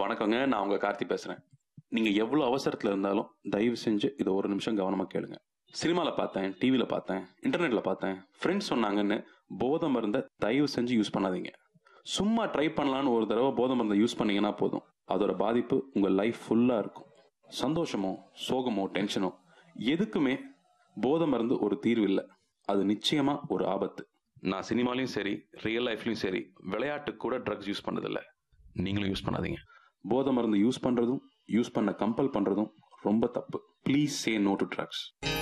வணக்கங்க நான் உங்க கார்த்தி பேசுறேன் நீங்க எவ்வளவு அவசரத்துல இருந்தாலும் தயவு செஞ்சு இதை ஒரு நிமிஷம் கவனமா கேளுங்க சினிமால பார்த்தேன் டிவில பார்த்தேன் இன்டர்நெட்ல பார்த்தேன் ஃப்ரெண்ட்ஸ் சொன்னாங்கன்னு போதை மருந்தை தயவு செஞ்சு யூஸ் பண்ணாதீங்க சும்மா ட்ரை பண்ணலான்னு ஒரு தடவை போதை மருந்தை யூஸ் பண்ணீங்கன்னா போதும் அதோட பாதிப்பு உங்க லைஃப் ஃபுல்லா இருக்கும் சந்தோஷமோ சோகமோ டென்ஷனோ எதுக்குமே போதை மருந்து ஒரு தீர்வு இல்லை அது நிச்சயமா ஒரு ஆபத்து நான் சினிமாலையும் சரி ரியல் லைஃப்லயும் சரி விளையாட்டுக்கு கூட ட்ரக்ஸ் யூஸ் பண்ணதில்லை நீங்களும் யூஸ் பண்ணாதீங்க போதை மருந்து யூஸ் பண்றதும் யூஸ் பண்ண கம்பல் பண்றதும் ரொம்ப தப்பு please say no to drugs